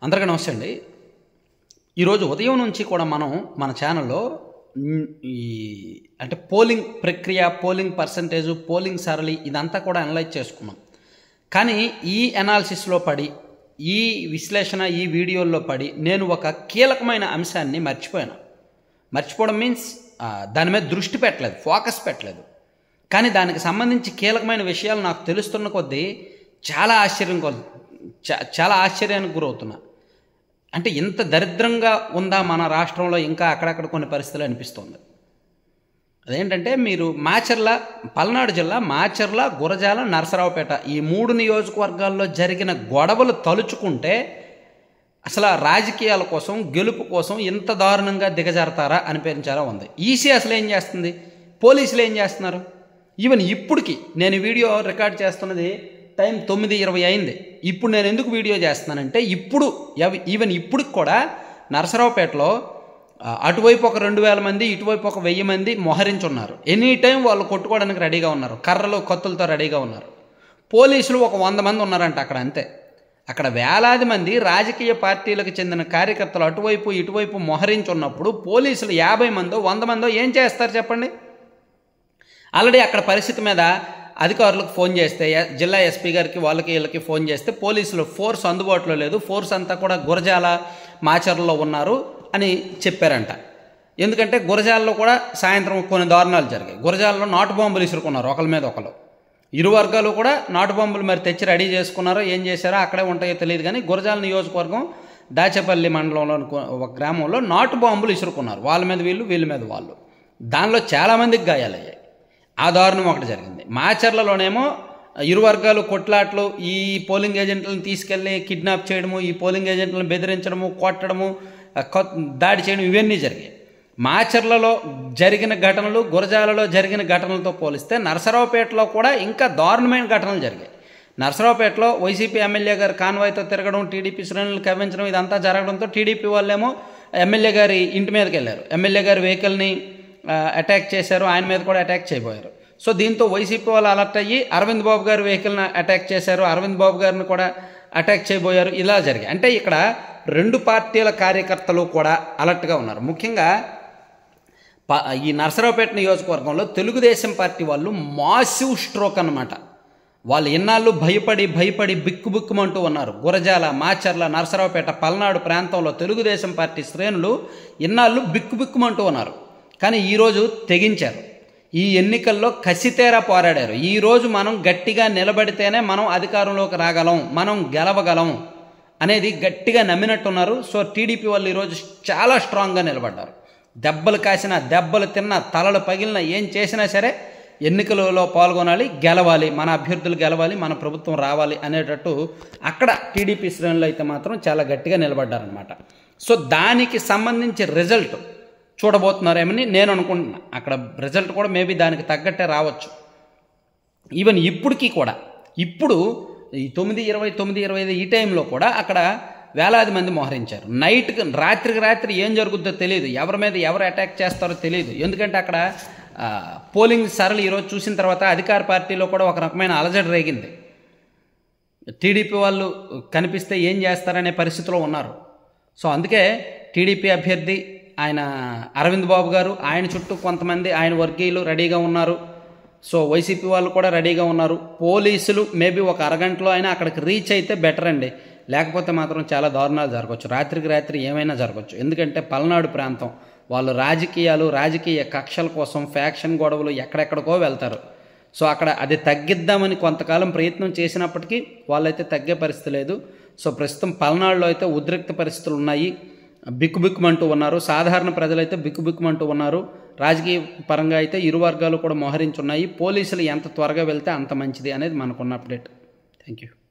అందరికీ నమస్తే అండి ఈరోజు ఉదయం నుంచి కూడా మనం మన ఛానల్లో మ్, ఈ అంటే పోలింగ్ ప్రక్రియ పోలింగ్ పర్సంటేజ్ పోలింగ్ సరళి ఇదంతా కూడా అనలైజ్ చేసుకున్నాం కానీ ఈ అనాలిసిస్లో పడి ఈ విశ్లేషణ ఈ వీడియోల్లో పడి నేను ఒక కీలకమైన అంశాన్ని మర్చిపోయాను మర్చిపోవడం మీన్స్ దాని మీద దృష్టి పెట్టలేదు ఫోకస్ పెట్టలేదు కానీ దానికి సంబంధించి కీలకమైన విషయాలు నాకు తెలుస్తున్న కొద్దీ చాలా ఆశ్చర్యం కొల్- చా- చాలా ఆశ్చర్యానికి గురవుతున్నా అంటే ఇంత దరిద్రంగా ఉందా మన రాష్ట్రంలో ఇంకా అక్కడక్కడ కొన్ని పరిస్థితులు అనిపిస్తుంది అదేంటంటే మీరు మాచర్ల పల్నాడు జిల్లా మాచర్ల గురజాల నరసరావుపేట ఈ మూడు నియోజకవర్గాల్లో జరిగిన గొడవలు తలుచుకుంటే అసలు ఆ రాజకీయాల కోసం గెలుపు కోసం ఇంత దారుణంగా దిగజారుతారా అనిపించాలా ఉంది ఈసీ అసలు ఏం చేస్తుంది పోలీసులు ఏం చేస్తున్నారు ఈవెన్ ఇప్పటికి నేను ఈ వీడియో రికార్డ్ చేస్తున్నది టైం తొమ్మిది ఇరవై అయింది ఇప్పుడు నేను ఎందుకు వీడియో చేస్తున్నానంటే ఇప్పుడు ఎవ- ఈవెన్ ఇప్పటికి కూడా నరసరావుపేటలో ఆ, అటువైపు ఒక రెండు వేల మంది ఇటువైపు ఒక వెయ్యి మంది మొహరించున్నారు ఎనీ టైం వాళ్ళు కొట్టుకోవడానికి రెడీగా ఉన్నారు కర్రలు కత్తులతో రెడీగా ఉన్నారు పోలీసులు ఒక వంద మంది ఉన్నారంట అక్కడ అంతే అక్కడ వేలాది మంది రాజకీయ పార్టీలకు చెందిన కార్యకర్తలు అటువైపు ఇటువైపు మొహరించున్నప్పుడు పోలీసులు యాభై మందో వంద మందో ఏం చేస్తారు చెప్పండి ఆల్రెడీ అక్కడ పరిస్థితి మీద అధికారులకు ఫోన్ చేస్తే ఎ- జిల్లా ఎస్పీ గారికి వాళ్ళకి వీళ్ళకి ఫోన్ చేస్తే పోలీసులు ఫోర్స్ అందుబాటులో లేదు ఫోర్స్ అంతా కూడా గురజాల మాచర్లలో ఉన్నారు అని చెప్పారంట ఎందుకంటే గురజాలలో కూడా సాయంత్రం కొన్ని దారుణాలు జరిగాయి గురజాలలో నాటు బాంబులు ఇసురుకున్నారు ఒకరి మీద ఒకరు ఇరు వర్గాలు కూడా నాటు బాంబులు మరి తెచ్చి రెడీ చేసుకున్నారో ఏం చేశారో అక్కడే ఉంటాయో తెలియదు కానీ గురజాల నియోజకవర్గం దాచేపల్లి మండలంలోని కొ- ఒక గ్రామంలో నాటు బాంబులు ఇసురుకున్నారు వాళ్ళ మీద వీళ్ళు వీళ్ళ మీద వాళ్ళు దానిలో చాలామందికి గాయాలయ్యాయి ఆ దారుణం ఒకటి జరిగింది మాచర్లలోనేమో ఇరు వర్గాలు కొట్లాట్లు ఈ పోలింగ్ ఏజెంట్లను తీసుకెళ్ళి కిడ్నాప్ చేయడము ఈ పోలింగ్ ఏజెంట్లను బెదిరించడము కొట్టడము ఆ, కొ- దాడి చేయడం ఇవన్నీ జరిగాయి మాచర్లలో జరిగిన ఘటనలు గురజాలలో జరిగిన ఘటనలతో పోలిస్తే నరసరావుపేటలో కూడా ఇంకా దారుణమైన ఘటనలు జరిగాయి నరసరావుపేటలో వైసీపీ ఎమ్మెల్యే గారు కాన్వాయ్తో తిరగడం టీడీపీ శ్రేణులు కవ్వించడం ఇదంతా జరగడంతో టీడీపీ వాళ్ళేమో ఎమ్మెల్యే గారి ఇంటి మీదకి వెళ్ళారు ఎమ్మెల్యే గారి వెహికల్ని ఆ, అటాక్ చేశారు ఆయన మీద కూడా అటాక్ చేయబోయారు సో దీంతో వైసీపీ వాళ్ళు అలర్ట్ అయ్యి అరవింద్ బాబు గారి వెహికల్ని అటాక్ చేశారు అరవింద్ బాబు గారిని కూడా అటాక్ చేయబోయారు ఇలా జరిగాయి అంటే ఇక్కడ రెండు పార్టీల కార్యకర్తలు కూడా అలర్ట్గా ఉన్నారు ముఖ్యంగా ప- ఈ నరసరావుపేట నియోజకవర్గంలో తెలుగుదేశం పార్టీ వాళ్ళు మాసివ్ స్ట్రోక్ అన్నమాట వాళ్ళు ఇన్నాళ్ళు భయపడి భయపడి బిక్కుబిక్కుమంటూ ఉన్నారు గురజాల మాచర్ల నరసరావుపేట పల్నాడు ప్రాంతంలో తెలుగుదేశం పార్టీ శ్రేణులు ఇన్నాళ్ళు బిక్కుబిక్కుమంటూ ఉన్నారు కానీ ఈరోజు తెగించారు ఈ ఎన్నికల్లో కసితేరా పోరాడారు ఈరోజు మనం గట్టిగా నిలబడితేనే మనం అధికారంలోకి రాగలం మనం గెలవగలం అనేది గట్టిగా నమ్మినట్టున్నారు సో టీడీపీ వాళ్ళు ఈరోజు చాలా స్ట్రాంగ్గా నిలబడ్డారు దెబ్బలు కాసిన దెబ్బలు తిన్న తలలు పగిలిన ఏం చేసినా సరే ఎన్నికలలో పాల్గొనాలి గెలవాలి మన అభ్యర్థులు గెలవాలి మన ప్రభుత్వం రావాలి అనేటట్టు అక్కడ టీడీపీ శ్రేణులు అయితే మాత్రం చాలా గట్టిగా నిలబడ్డారనమాట సో దానికి సంబంధించి రిజల్ట్ చూడబోతున్నారేమని నేను అనుకుంటున్నా అక్కడ రిజల్ట్ కూడా మేబీ దానికి తగ్గట్టే రావచ్చు ఈవెన్ ఇప్పటికీ కూడా ఇప్పుడు ఈ తొమ్మిది ఇరవై తొమ్మిది ఇరవై ఐదు ఈ టైంలో కూడా అక్కడ వేలాది మంది మోహరించారు నైట్కి రాత్రికి రాత్రి ఏం జరుగుద్దో తెలియదు ఎవరి మీద ఎవరు అటాక్ చేస్తారో తెలియదు ఎందుకంటే అక్కడ ఆ, పోలింగ్ సరళి ఈరోజు చూసిన తర్వాత అధికార పార్టీలో కూడా ఒక రకమైన అలజడి రేగింది టీడీపీ వాళ్ళు కనిపిస్తే ఏం చేస్తారనే పరిస్థితిలో ఉన్నారు సో అందుకే టీడీపీ అభ్యర్థి ఆయన అరవింద్ బాబు గారు ఆయన చుట్టూ కొంతమంది ఆయన వర్గీయులు రెడీగా ఉన్నారు సో వైసీపీ వాళ్ళు కూడా రెడీగా ఉన్నారు పోలీసులు మేబీ ఒక అరగంటలో అయినా అక్కడికి రీచ్ అయితే బెటర్ అండి లేకపోతే మాత్రం చాలా దారుణాలు జరగవచ్చు రాత్రికి రాత్రి ఏమైనా జరగవచ్చు ఎందుకంటే పల్నాడు ప్రాంతం వాళ్ళు రాజకీయాలు రాజకీయ కక్షల కోసం ఫ్యాక్షన్ గొడవలు ఎక్కడెక్కడికో వెళ్తారు సో అక్కడ అది తగ్గిద్దామని కొంతకాలం ప్రయత్నం చేసినప్పటికీ వాళ్ళైతే తగ్గే పరిస్థితి లేదు సో ప్రస్తుతం పల్నాడులో అయితే ఉద్రిక్త పరిస్థితులు ఉన్నాయి బిక్కుబిక్కుమంటూ ఉన్నారు సాధారణ ప్రజలైతే బిక్కుబిక్కుమంటూ ఉన్నారు రాజకీయ పరంగా అయితే ఇరు వర్గాలు కూడా మోహరించున్నాయి పోలీసులు ఎంత త్వరగా వెళ్తే అంత మంచిది అనేది మనకున్న అప్డేట్ థ్యాంక్ యూ